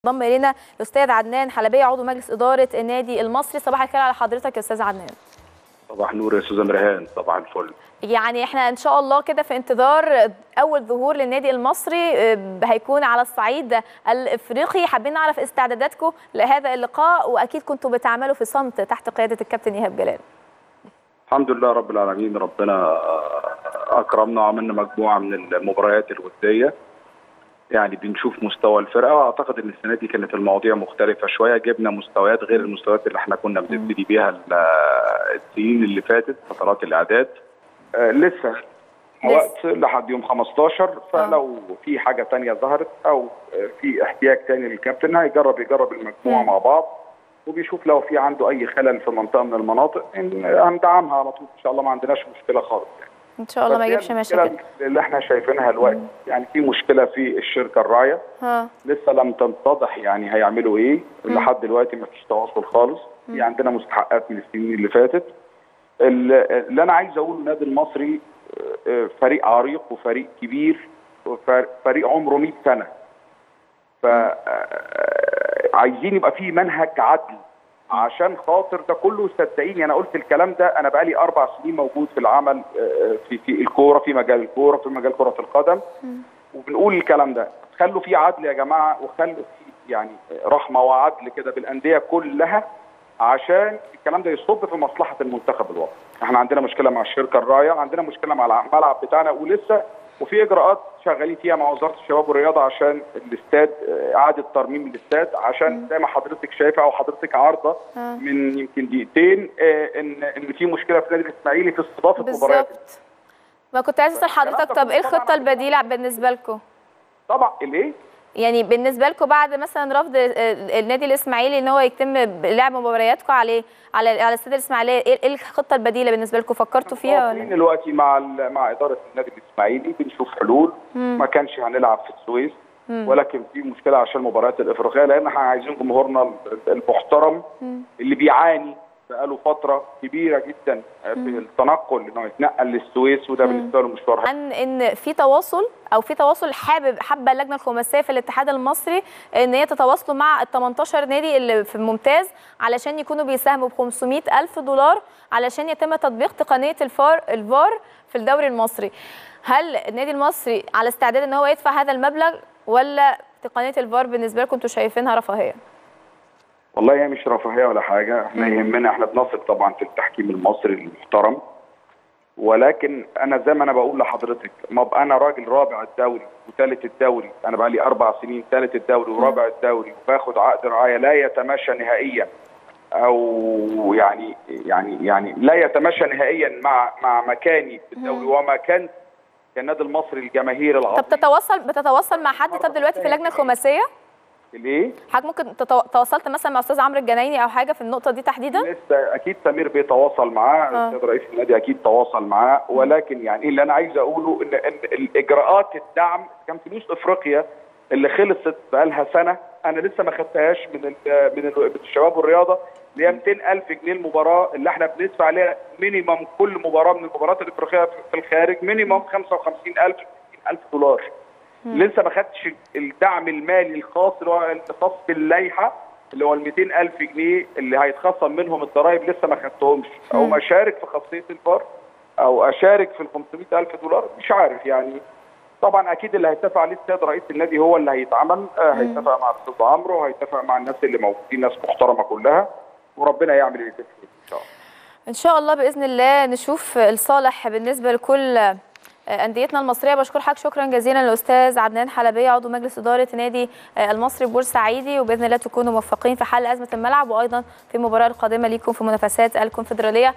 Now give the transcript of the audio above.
انضم الينا الاستاذ عدنان حلبيه عضو مجلس اداره النادي المصري صباح الخير على حضرتك يا استاذ عدنان صباح النور يا استاذه مرهان صباح الفل يعني احنا ان شاء الله كده في انتظار اول ظهور للنادي المصري آه، هيكون على الصعيد الافريقي حابين نعرف استعداداتكم لهذا اللقاء واكيد كنتوا بتعملوا في صمت تحت قياده الكابتن ايهاب جلال الحمد لله رب العالمين ربنا اكرمنا وعملنا مجموعه من المباريات الوديه يعني بنشوف مستوى الفرقه واعتقد ان السنه دي كانت المواضيع مختلفه شويه جبنا مستويات غير المستويات اللي احنا كنا بنبتدي بيها ال- السنين اللي فاتت فترات الاعداد آه، لسه وقت لحد يوم 15 فلو في حاجه تانية ظهرت او آه، في احتياج تاني للكابتن هيجرب يجرب المجموعه مم. مع بعض وبيشوف لو في عنده اي خلل في منطقه من المناطق إن هندعمها على طول ان شاء الله ما عندناش مشكله خالص يعني. ان شاء الله ما بس هي يجيبش المشكلة مشاكل اللي احنا شايفينها الوقت يعني في مشكله في الشركه الراعيه ها لسه لم تتضح يعني هيعملوا ايه لحد دلوقتي ما فيش تواصل خالص في عندنا مستحقات من السنين اللي فاتت ال- اللي انا عايز اقوله النادي المصري آه، آه، فريق عريق وفريق كبير وفريق عمره 100 سنه ف آه، عايزين يبقى في منهج عدل عشان خاطر ده كله صدقيني انا قلت الكلام ده انا بقالي اربع سنين موجود في العمل آه، في في الكوره في مجال الكوره في مجال كره القدم وبنقول الكلام ده خلوا في عدل يا جماعه وخلوا في يعني رحمه وعدل كده بالانديه كلها عشان الكلام ده يصب في مصلحه المنتخب الوطني. احنا عندنا مشكله مع الشركه الرايه، عندنا مشكله مع الملعب بتاعنا ولسه وفي اجراءات شغالين فيها مع وزاره الشباب والرياضه عشان الاستاد آه، اعاده ترميم الاستاد عشان زي ما حضرتك شايفه او حضرتك عارضه آه. من يمكن دقيقتين آه، ان ان في مشكله في النادي الاسماعيلي في استضافه مباريات بالظبط ما كنت عايز اسال حضرتك طب ايه الخطه البديله بالنسبه لكم طبعا الايه؟ يعني بالنسبه لكم بعد مثلا رفض ال- النادي الاسماعيلي ان هو يتم لعب مبارياتكم عليه على على استاد الاسماعيليه ايه إيه الخطه البديله بالنسبه لكم فكرتوا فيها متواصلين ولا دلوقتي مع ال- مع اداره النادي الاسماعيلي بنشوف حلول ما كانش هنلعب في السويس ولكن في مشكله عشان المباريات الافريقيه لان احنا عايزين جمهورنا ال- المحترم اللي بيعاني بقاله فتره كبيره جدا في التنقل انه يتنقل للسويس وده بالنسبه له مشوار عن ان في تواصل او في تواصل حابب حابه اللجنه الخماسيه في الاتحاد المصري ان هي تتواصلوا مع ال 18 نادي اللي في الممتاز علشان يكونوا بيساهموا ب 500 الف دولار علشان يتم تطبيق تقنيه الفار الفار في الدوري المصري هل النادي المصري على استعداد ان هو يدفع هذا المبلغ ولا تقنيه الفار بالنسبه لكم انتوا شايفينها رفاهيه والله هي مش رفاهيه ولا حاجه احنا يهمنا احنا بنثق طبعا في التحكيم المصري المحترم ولكن انا زي ما انا بقول لحضرتك ما ابقى انا راجل رابع الدوري وثالث الدوري انا بقى لي اربع سنين ثالث الدوري ورابع الدوري وباخد عقد رعايه لا يتماشى نهائيا او يعني يعني يعني لا يتماشى نهائيا مع مع مكاني في الدوري ومكان النادي المصري الجماهير طب العظيم تتواصل بتتواصل مع حد طب دلوقتي في اللجنه الخماسيه ليه؟ حضرتك ممكن تتو- تواصلت مثلا مع استاذ عمرو الجنايني او حاجه في النقطه دي تحديدا لسه اكيد سمير بيتواصل معاه آه. الاستاذ رئيس النادي اكيد تواصل معاه ولكن يعني اللي انا عايز اقوله ان ان الاجراءات الدعم كان فلوس افريقيا اللي خلصت بقالها سنه انا لسه ما خدتهاش من ال من, ال من الشباب والرياضه اللي هي 200000 جنيه المباراه اللي احنا بندفع عليها مينيمم كل مباراه من المباريات الافريقيه في الخارج مينيمم 55000 60000 دولار لسه ما خدتش الدعم المالي الخاص اللي هو الخاص باللائحه اللي هو ال 200000 جنيه اللي هيتخصم منهم الضرائب لسه ما خدتهمش او ما اشارك في خاصيه الفار او اشارك في ال 500000 دولار مش عارف يعني طبعا اكيد اللي هيتفق عليه السيد رئيس النادي هو اللي هيتعمل آه، هيتفق مع الاستاذ عمرو وهيتفق مع الناس اللي موجودين ناس محترمه كلها وربنا يعمل اللي يتفق ان شاء الله ان شاء الله باذن الله نشوف الصالح بالنسبه لكل آه، انديتنا المصريه بشكر حضرتك شكرا جزيلا للاستاذ عدنان حلبيه عضو مجلس اداره نادي آه، المصري بورسعيدي وباذن الله تكونوا موفقين في حل ازمه الملعب وايضا في المباراه القادمه ليكم في منافسات الكونفدراليه